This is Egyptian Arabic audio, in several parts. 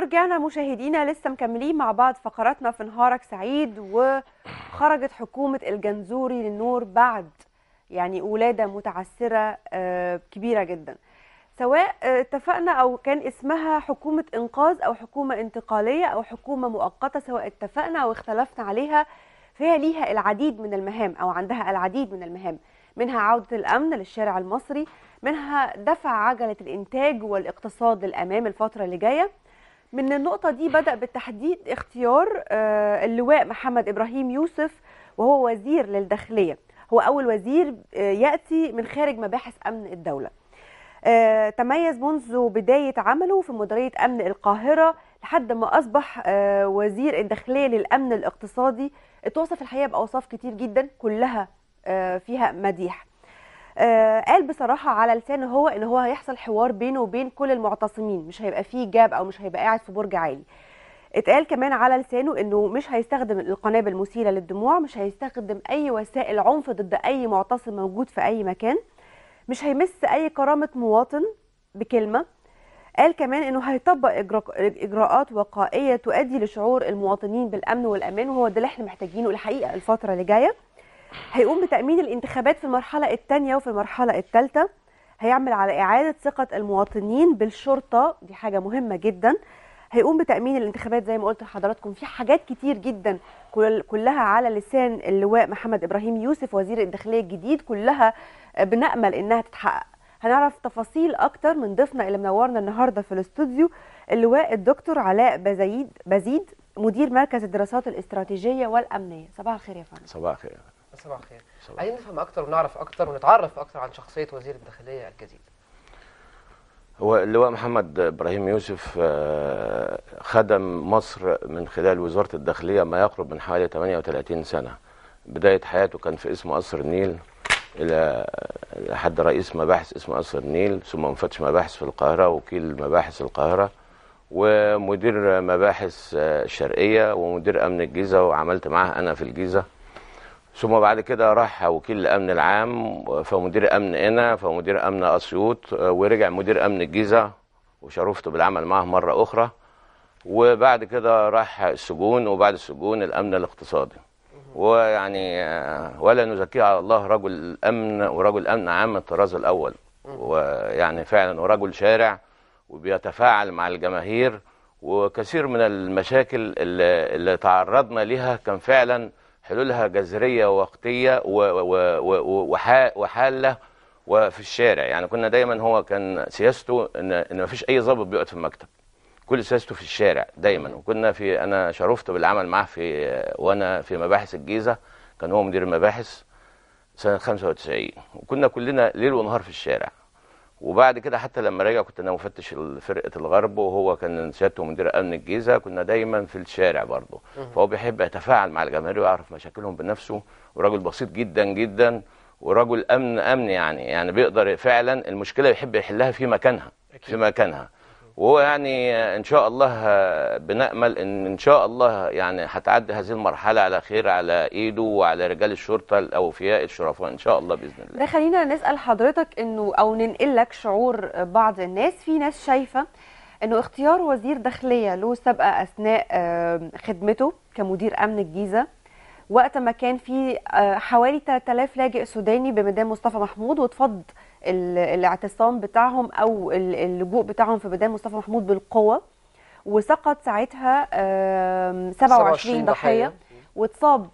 ورجعنا مشاهدينا لسه مكملين مع بعض فقراتنا في نهارك سعيد وخرجت حكومة الجنزوري للنور بعد يعني ولادة متعسرة آه، كبيرة جدا سواء آه، اتفقنا أو كان اسمها حكومة إنقاذ أو حكومة انتقالية أو حكومة مؤقتة سواء اتفقنا أو اختلفنا عليها فهي ليها العديد من المهام أو عندها العديد من المهام منها عودة الأمن للشارع المصري منها دفع عجلة الإنتاج والاقتصاد للأمام الفترة اللي جاية من النقطة دي بدأ بالتحديد اختيار آه، اللواء محمد إبراهيم يوسف وهو وزير للداخلية هو أول وزير آه، يأتي من خارج مباحث أمن الدولة آه، تميز منذ بداية عمله في مديرية أمن القاهرة لحد ما أصبح آه، وزير الداخلية للأمن الاقتصادي اتوصف الحقيقة بأوصاف كتير جدا كلها آه، فيها مديح آه، قال بصراحة على لسانه هو ان هو هيحصل حوار بينه وبين كل المعتصمين مش هيبقى فيه جاب او مش هيبقى قاعد في برج عالي اتقال كمان على لسانه انه مش هيستخدم القنابل المثيرة للدموع مش هيستخدم اي وسائل عنف ضد اي معتصم موجود في اي مكان مش هيمس اي كرامة مواطن بكلمة قال كمان انه هيطبق إجراء- اجراءات وقائية تؤدي لشعور المواطنين بالامن والامان وهو ده اللي احنا محتاجينه الحقيقة الفترة اللي جاية هيقوم بتأمين الانتخابات في المرحلة الثانية وفي المرحلة الثالثة هيعمل على إعادة ثقة المواطنين بالشرطة دي حاجة مهمة جدا هيقوم بتأمين الانتخابات زي ما قلت لحضراتكم في حاجات كتير جدا كل كلها على لسان اللواء محمد إبراهيم يوسف وزير الداخلية الجديد كلها بنأمل إنها تتحقق هنعرف تفاصيل أكتر من ضيفنا اللي منورنا النهاردة في الاستوديو اللواء الدكتور علاء بزيد بزيد مدير مركز الدراسات الاستراتيجية والأمنية صباح الخير يا فندم صباح الخير صباح الخير صباح عايزين نفهم اكتر ونعرف اكتر ونتعرف اكتر عن شخصيه وزير الداخليه الجديد هو اللواء محمد ابراهيم يوسف آه، خدم مصر من خلال وزاره الداخليه ما يقرب من حوالي 38 سنه بدايه حياته كان في اسم قصر النيل الى لحد رئيس مباحث اسم قصر النيل ثم مفتش مباحث في القاهره وكيل مباحث القاهره ومدير مباحث آه، الشرقيه ومدير امن الجيزه وعملت معاه انا في الجيزه ثم بعد كده راح وكيل الامن العام فمدير امن هنا فمدير امن اسيوط آه، ورجع مدير امن الجيزه وشرفت بالعمل معه مره اخرى وبعد كده راح السجون وبعد السجون الامن الاقتصادي ويعني آه، ولا نزكيه على الله رجل امن ورجل امن عام من الطراز الاول ويعني فعلا ورجل شارع وبيتفاعل مع الجماهير وكثير من المشاكل اللي, اللي تعرضنا لها كان فعلا حلولها جذريه ووقتيه و- و- و- وحا- وحاله وفي الشارع يعني كنا دايما هو كان سياسته ان ان مفيش اي ضابط بيقعد في المكتب كل سياسته في الشارع دايما وكنا في انا شرفت بالعمل معاه في وانا في مباحث الجيزه كان هو مدير المباحث سنه 95 وكنا كلنا ليل ونهار في الشارع وبعد كده حتى لما رجع كنت انا مفتش فرقه الغرب وهو كان سيادته مدير امن الجيزه كنا دايما في الشارع برضه فهو بيحب يتفاعل مع الجماهير ويعرف مشاكلهم بنفسه وراجل بسيط جدا جدا ورجل امن امن يعني يعني بيقدر فعلا المشكله يحب يحلها في مكانها في مكانها وهو يعني ان شاء الله بنامل ان ان شاء الله يعني هتعدي هذه المرحله على خير على ايده وعلى رجال الشرطه الاوفياء الشرفاء ان شاء الله باذن الله ده خلينا نسأل حضرتك انه او ننقل لك شعور بعض الناس في ناس شايفة انه اختيار وزير داخلية له سابقة اثناء آه، خدمته كمدير امن الجيزة وقت ما كان في آه، حوالي 3000 لاجئ سوداني بميدان مصطفى محمود واتفض ال- الاعتصام بتاعهم او ال- اللجوء بتاعهم في ميدان مصطفى محمود بالقوة وسقط ساعتها آم، 27 ضحية واتصاب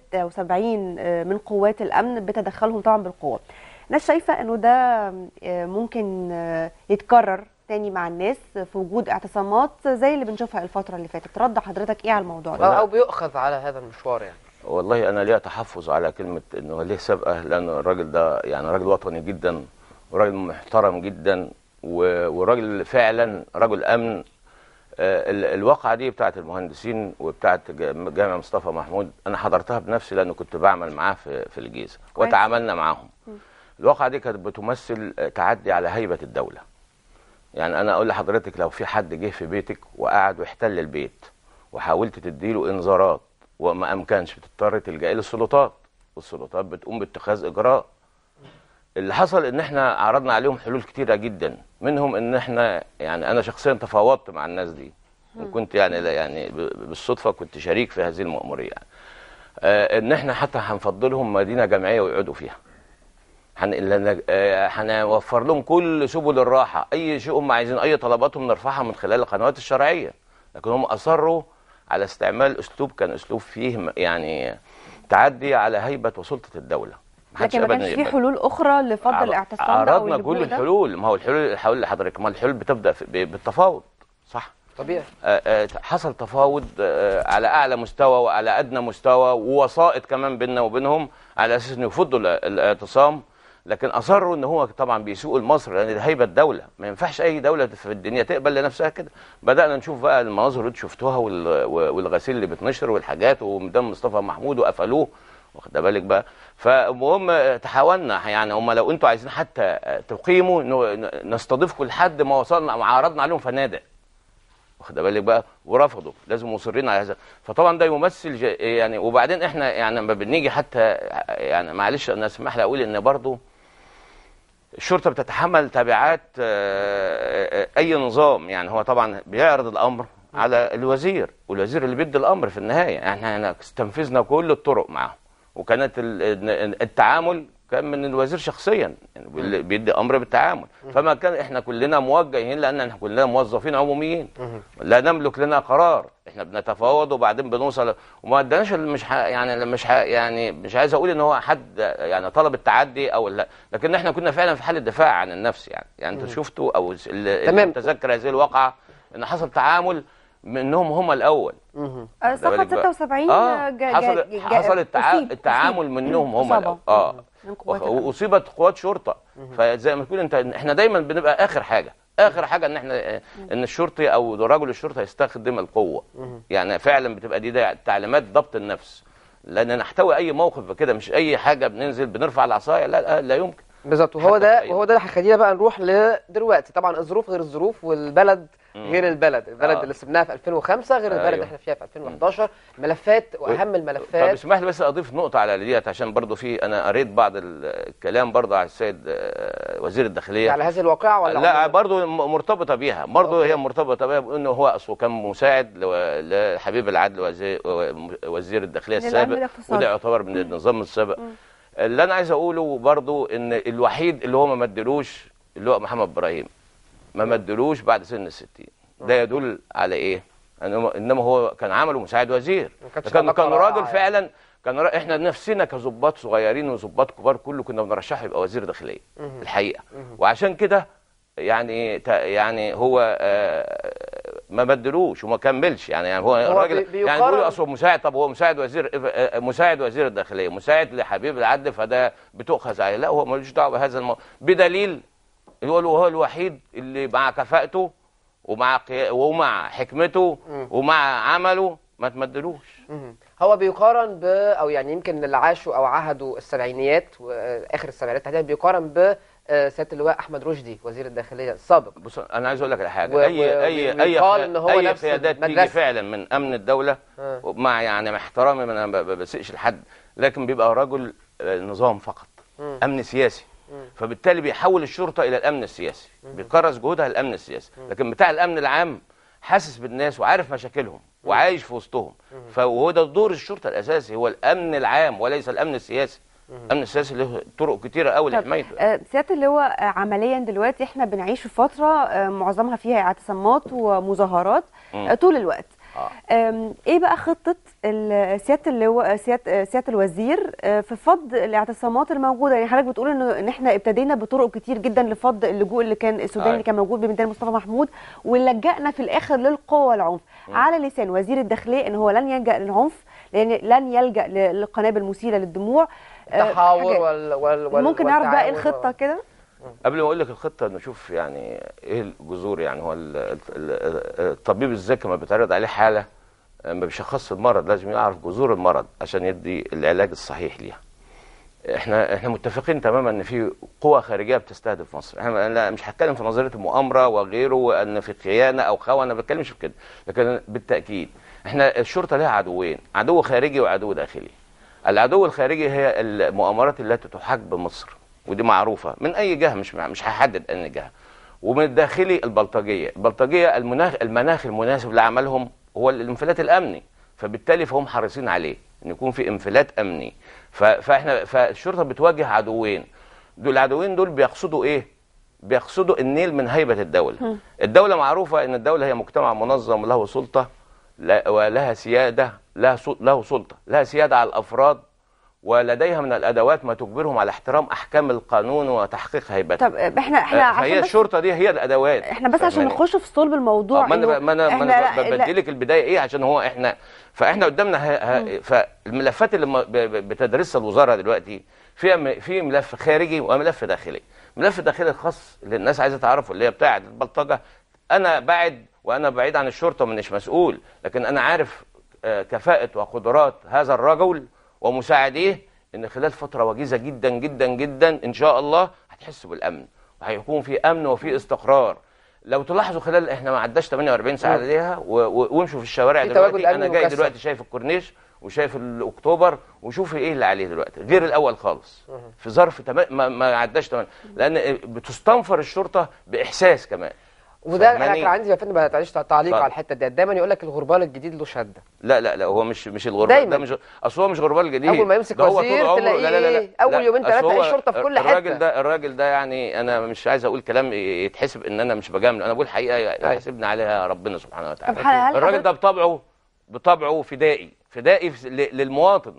76 من قوات الامن بتدخلهم طبعا بالقوه ناس شايفه انه ده آه، ممكن آه، يتكرر تاني مع الناس في وجود اعتصامات زي اللي بنشوفها الفتره اللي فاتت رد حضرتك ايه على الموضوع او ده أو بيؤخذ على هذا المشوار يعني والله انا ليا تحفظ على كلمه انه ليه سابقه لان الراجل ده يعني راجل وطني جدا وراجل محترم جدا و- وراجل فعلا رجل امن آه، ال- الواقعه دي بتاعت المهندسين وبتاعت جا- جامع مصطفى محمود انا حضرتها بنفسي لانه كنت بعمل معاه في في الجيزه كويس. وتعاملنا معاهم الواقعه دي كانت بتمثل آه، تعدي على هيبه الدوله يعني انا اقول لحضرتك لو في حد جه في بيتك وقعد واحتل البيت وحاولت تديله انذارات وما امكنش بتضطر تلجئي للسلطات والسلطات بتقوم باتخاذ اجراء اللي حصل ان احنا عرضنا عليهم حلول كتيره جدا منهم ان احنا يعني انا شخصيا تفاوضت مع الناس دي وكنت يعني لا يعني ب- بالصدفه كنت شريك في هذه المأموريه يعني. آه، ان احنا حتى هنفضلهم مدينه جامعيه ويقعدوا فيها هن- لأن- آه، هنوفر لهم كل سبل الراحه اي شيء هم عايزين اي طلباتهم نرفعها من خلال القنوات الشرعيه لكن هم اصروا على استعمال اسلوب كان اسلوب فيه م- يعني تعدي على هيبه وسلطه الدوله محدش لكن ما أبداً كانش في يقبل. حلول اخرى لفض عر- الاعتصام ده او عرضنا اللجوء كل ده؟ الحلول ما هو الحلول هقول لحضرتك ما الحلول بتبدا في- ب- بالتفاوض صح طبيعي آه، آه، حصل تفاوض آه، على اعلى مستوى وعلى ادنى مستوى ووسائط كمان بيننا وبينهم على اساس انه يفضوا ال- الاعتصام لكن اصروا ان هو طبعا بيسوق لمصر لان ده هيبه الدوله ما ينفعش اي دوله في الدنيا تقبل لنفسها كده بدانا نشوف بقى المناظر اللي شفتوها وال- والغسيل اللي بتنشر والحاجات ومدام مصطفى محمود وقفلوه واخد بالك بقى فالمهم تحاولنا يعني هم لو انتوا عايزين حتى تقيموا ن- نستضيفكم لحد ما وصلنا عرضنا عليهم فنادق واخد بالك بقى ورفضوا لازم مصرين على هذا فطبعا ده يمثل ج- يعني وبعدين احنا يعني لما بنيجي حتى يعني معلش انا اسمح لي اقول ان برضو الشرطه بتتحمل تبعات آه، آه، اي نظام يعني هو طبعا بيعرض الامر على الوزير والوزير اللي بيدي الامر في النهايه يعني احنا استنفذنا كل الطرق معه وكانت ال- التعامل كان من الوزير شخصيا يعني اللي بيدي امر بالتعامل فما كان احنا كلنا موجهين لان احنا كلنا موظفين عموميين لا نملك لنا قرار احنا بنتفاوض وبعدين بنوصل وما اداناش ال- مش ح... يعني مش ح... يعني مش عايز اقول ان هو حد يعني طلب التعدي او لا لكن احنا كنا فعلا في حاله دفاع عن النفس يعني يعني انتوا شفتوا او ال- اللي تمام. متذكر هذه الواقعه ان حصل تعامل منهم هم الاول مهم. آه، واخد بالك سقط بقى. 76 اه جا- حصل جا- جا- حصل التع... أصيب- التعامل أصيب. منهم هم إصابة. الأول. اه من قوات الأمن. واصيبت قوات شرطه فزي ما تقول انت احنا دايما بنبقى اخر حاجه اخر حاجه ان احنا ان الشرطي او رجل الشرطه يستخدم القوه يعني فعلا بتبقى دي ده تعليمات ضبط النفس لان نحتوي اي موقف كده مش اي حاجه بننزل بنرفع العصايه لا لا, لا يمكن بالظبط وهو حتى ده في أي وهو ده اللي هيخلينا بقى نروح لدلوقتي طبعا الظروف غير الظروف والبلد غير البلد البلد آه. اللي سبناها في 2005 غير البلد اللي أيوه. احنا فيها في 2011 ملفات واهم طب الملفات اسمح لي بس اضيف نقطه على ديت عشان برضو في انا قريت بعض الكلام برضو على السيد آه، وزير الداخليه على هذه الواقعه ولا لا عموماً؟ برضه م- مرتبطه بيها برضه أوكي. هي مرتبطه بيها بانه هو اصله كان مساعد لو- لحبيب العدل وزير, وزير الداخليه للأمن السابق الاقتصادي. وده يعتبر من النظام السابق اللي انا عايز اقوله برضه ان الوحيد اللي هو ما مدلوش اللي هو محمد ابراهيم ما مدلوش بعد سن الستين ده يدل على ايه؟ إنما- انما هو كان عمله مساعد وزير ما كانتش كان علاقة كان رائعة راجل يعني. فعلا كان را... احنا نفسنا كظباط صغيرين وظباط كبار كله كنا بنرشحه يبقى وزير داخليه الحقيقه وعشان كده يعني تا- يعني هو آه، ما بدلوش وما كملش يعني, يعني هو, هو الراجل بي- يعني بيقارن- بيقولوا اصله مساعد طب هو مساعد وزير آه، مساعد وزير الداخليه مساعد لحبيب العدل فده بتؤخذ عليه لا هو ملوش دعوه بهذا الموضوع بدليل هو هو الوحيد اللي مع كفاءته ومع قيا- ومع حكمته ومع عمله ما تمدلوش مهم. هو بيقارن ب او يعني يمكن اللي عاشوا او عهدوا السبعينيات واخر السبعينات تحديدا بيقارن ب آه، سياده اللواء احمد رشدي وزير الداخليه السابق بص انا عايز اقول لك على حاجه و- اي و- اي اي ويقال إن هو اي نفس قيادات تيجي المدرسة. فعلا من امن الدوله آه. مع يعني مع احترامي انا ما ب- بسيئش لحد لكن بيبقى رجل آه، نظام فقط امن سياسي فبالتالي بيحول الشرطه الى الامن السياسي بيكرس جهودها الامن السياسي لكن بتاع الامن العام حاسس بالناس وعارف مشاكلهم وعايش في وسطهم فهو ده دور الشرطه الاساسي هو الامن العام وليس الامن السياسي الامن السياسي له طرق كتيره قوي طب لحمايته آه، سياده اللي هو آه، عمليا دلوقتي احنا بنعيش في فتره آه، معظمها فيها اعتصامات ومظاهرات آه، طول الوقت آه. آم، ايه بقى خطه ال- سياده اللي هو سياده سياده الوزير آه، في فض الاعتصامات الموجوده يعني حضرتك بتقول انه ان احنا ابتدينا بطرق كتير جدا لفض اللجوء اللي كان السوداني أيوة. اللي كان موجود بميدان مصطفى محمود ولجأنا في الاخر للقوه والعنف على لسان وزير الداخليه ان هو لن يلجأ للعنف لان لن يلجأ ل- للقنابل المثيره للدموع آه، التحاور حاجات. وال وال وال ممكن نعرف بقى ايه والتعاون. الخطه كده قبل ما اقول لك الخطه نشوف يعني ايه الجذور يعني هو ال- ال- ال- الطبيب الذكي ما بيتعرض عليه حاله ما بيشخصش المرض لازم يعرف جذور المرض عشان يدي العلاج الصحيح ليها احنا احنا متفقين تماما ان في قوى خارجيه بتستهدف مصر احنا لا مش هتكلم في نظريه المؤامره وغيره وان في خيانه او خونه ما بتكلمش في كده لكن بالتاكيد احنا الشرطه لها عدوين عدو خارجي وعدو داخلي العدو الخارجي هي المؤامرات التي تحاك بمصر ودي معروفه من اي جهه مش مش هحدد ان جهه ومن الداخلي البلطجيه البلطجيه المناخ المناخ المناسب لعملهم هو الانفلات الامني فبالتالي فهم حريصين عليه ان يكون في انفلات امني ف- فاحنا فالشرطه بتواجه عدوين دول العدوين دول بيقصدوا ايه بيقصدوا النيل من هيبه الدوله الدوله معروفه ان الدوله هي مجتمع منظم له سلطه لا- ولها سياده لها سل- له سلطه لها سياده على الافراد ولديها من الادوات ما تجبرهم على احترام احكام القانون وتحقيق هيبته طب احنا احنا آه، عشان فهي بس الشرطه دي هي الادوات احنا بس عشان فاهماني؟ نخش في صلب الموضوع آه، ما انا إنه ما انا ما إحنا انا لا- لا- بدي لك البدايه ايه عشان هو احنا فاحنا قدامنا ه... ه... فالملفات اللي م- ب- ب- بتدرسها الوزاره دلوقتي فيها م... في ملف خارجي وملف داخلي الملف الداخلي الخاص اللي الناس عايزه تعرفه اللي هي بتاعه البلطجه انا بعد وانا بعيد عن الشرطه ومش مسؤول لكن انا عارف آه، كفاءه وقدرات هذا الرجل ومساعديه ان خلال فتره وجيزه جدا جدا جدا ان شاء الله هتحسوا بالامن وهيكون في امن وفي استقرار لو تلاحظوا خلال احنا ما عداش 48 ساعه مم. ليها و- و- وامشوا في الشوارع في تواجد دلوقتي أمني انا جاي مكثف. دلوقتي شايف الكورنيش وشايف الاكتوبر وشوف ايه اللي عليه دلوقتي غير الاول خالص في ظرف تمام ما, ما عداش تمام لان بتستنفر الشرطه باحساس كمان وده انا فاهماني؟ كان عندي يا فندم معلش تعليق اتفضل. على الحته دي دايما يقول لك الغربال الجديد له شده لا لا لا هو مش مش الغربال دايماً. ده مش اصل هو مش غربال جديد أول ما يمسك ده هو طول وزير عمره- تلاقيه لا لا لا أول لا، يومين أصل ثلاثة هو تلاقيه شرطة في كل الراجل حتة. ده الراجل ده يعني انا مش عايز اقول كلام يتحسب ان انا مش بجامله انا بقول حقيقه يحاسبني عليها ربنا سبحانه طب هل- وتعالى هل الراجل حضرتك- ده بطبعه بطبعه فدائي فدائي في- ل- للمواطن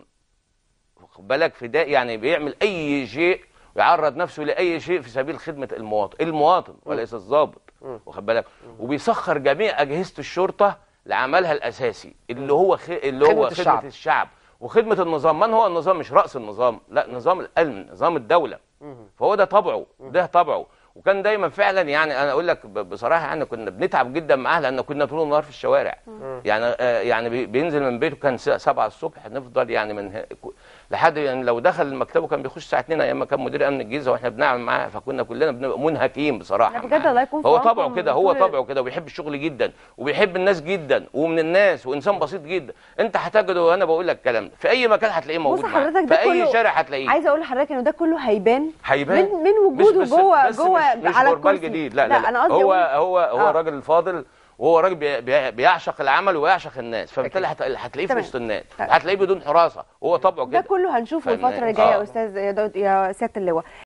واخد بالك فدائي يعني بيعمل اي شيء ويعرض نفسه لاي شيء في سبيل خدمه المواطن المواطن وليس الضابط واخد بالك وبيسخر جميع اجهزه الشرطه لعملها الاساسي اللي هو خ... اللي خدمة هو الشعب. خدمه الشعب وخدمه النظام من هو النظام مش راس النظام لا نظام الامن نظام الدوله فهو ده طبعه ده طبعه وكان دايما فعلا يعني انا اقول لك ب- بصراحه يعني كنا بنتعب جدا معاه لان كنا طول النهار في الشوارع يعني آه، يعني بي- بينزل من بيته كان الساعه 7 الصبح نفضل يعني من ه- ك- لحد يعني لو دخل مكتبه كان بيخش الساعه 2 ايام ما كان مدير امن الجيزه واحنا بنعمل معاه فكنا كلنا بنبقى منهكين بصراحه لا بجد معاه. الله يكون في هو عونكم طبعه كده هو طول- طبعه كده وبيحب الشغل جدا وبيحب الناس جدا ومن الناس وانسان بسيط جدا انت هتجده وانا بقول لك الكلام ده في اي مكان هتلاقيه موجود بص معاك. حضرتك ده في اي كله- شارع هتلاقيه عايزه اقول لحضرتك انه ده كله هيبان هيبان من من وجوده مش بس جوه بس جوه مش, مش على غربال الكرسي جديد لا لا, لا, انا قصدي هو أقول- هو هو آه. راجل فاضل وهو راجل بي بي بيعشق العمل ويعشق الناس فبالتالي هت- هتلاقيه في تمام. وسط الناس طيب. هتلاقيه بدون حراسه هو طبعه ده كده كله هنشوفه فاهمني؟ الفتره اللي جايه يا آه. استاذ يا داود- يا سياده اللواء